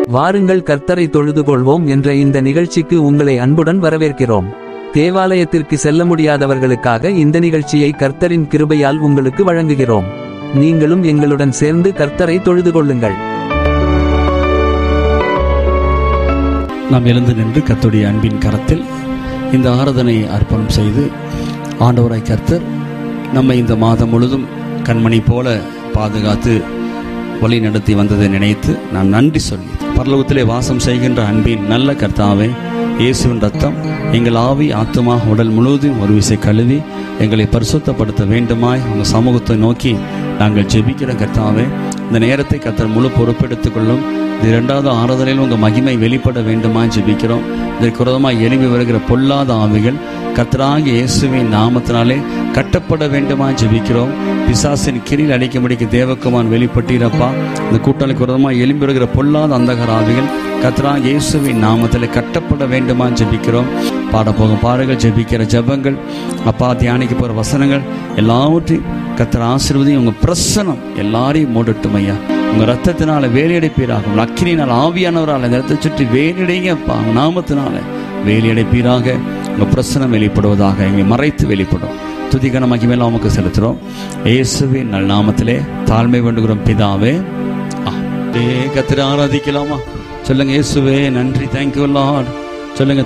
வாருங்கள் கர்த்தரை தொழுது கொள்வோம் என்ற இந்த நிகழ்ச்சிக்கு உங்களை அன்புடன் வரவேற்கிறோம் தேவாலயத்திற்கு செல்ல முடியாதவர்களுக்காக இந்த நிகழ்ச்சியை கர்த்தரின் கிருபையால் உங்களுக்கு வழங்குகிறோம் நீங்களும் எங்களுடன் சேர்ந்து கர்த்தரை தொழுது கொள்ளுங்கள் நாம் எழுந்து நின்று கர்த்தருடைய அன்பின் கரத்தில் இந்த ஆராதனை அர்ப்பணம் செய்து ஆண்டவராய் கர்த்தர் நம்மை இந்த மாதம் முழுதும் கண்மணி போல பாதுகாத்து வழி நடத்தி வந்ததை நினைத்து நான் நன்றி சொல்லி பரலோகத்திலே வாசம் செய்கின்ற அன்பின் நல்ல கர்த்தாவே இயேசுவின் ரத்தம் எங்கள் ஆவி ஆத்துமா உடல் முழுவதும் ஒரு விசை கழுவி எங்களை பரிசுத்தப்படுத்த வேண்டுமாய் உங்கள் சமூகத்தை நோக்கி நாங்கள் ஜெபிக்கிற கர்த்தாவே இந்த நேரத்தை கர்த்தர் முழு பொறுப்பெடுத்துக் கொள்ளும் இது இரண்டாவது ஆராதனையில் உங்கள் மகிமை வெளிப்பட வேண்டுமா ஜெபிக்கிறோம் இதற்கு விரோதமாக எழுப்பி வருகிற பொல்லாத ஆவிகள் கர்த்தராகிய இயேசுவின் நாமத்தினாலே கட்டப்பட வேண்டுமா ஜெபிக்கிறோம் பிசாசின் கிரியில் அழிக்கும்படிக்கு தேவக்குமான் வெளிப்பட்டீரப்பா இந்த கூட்டணிக்கு விரோதமாக எழும்பி வருகிற பொல்லாத அந்தகர ஆவிகள் கர்த்தராகிய இயேசுவின் நாமத்தில் கட்டப்பட வேண்டுமா ஜெபிக்கிறோம் பாட போகும் பாருங்கள் ஜெபிக்கிற ஜெபங்கள் அப்பா தியானிக்க போகிற வசனங்கள் எல்லாவற்றையும் கர்த்தர் ஆசீர்வதியும் உங்கள் பிரசனம் எல்லாரையும் மூடட்டும் ஐயா உங்க ரத்தத்தினால வேலையடைப்பீராக உங்கள் அக்கினியினால் ஆவியானவரால் இந்த இடத்தை சுற்றி வேலையடைங்க அப்பா உங்க நாமத்தினால வேலையடைப்பீராக உங்க பிரசனம் வெளிப்படுவதாக எங்களை மறைத்து வெளிப்படும் துதிகன மகிமையில உமக்கு செலுத்துறோம் இயேசுவின் நல் நாமத்திலே தாழ்மை வேண்டுகிறோம் பிதாவே கத்திர ஆராதிக்கலாமா சொல்லுங்க இயேசுவே நன்றி தேங்க்யூ லார்ட் சொல்லுங்க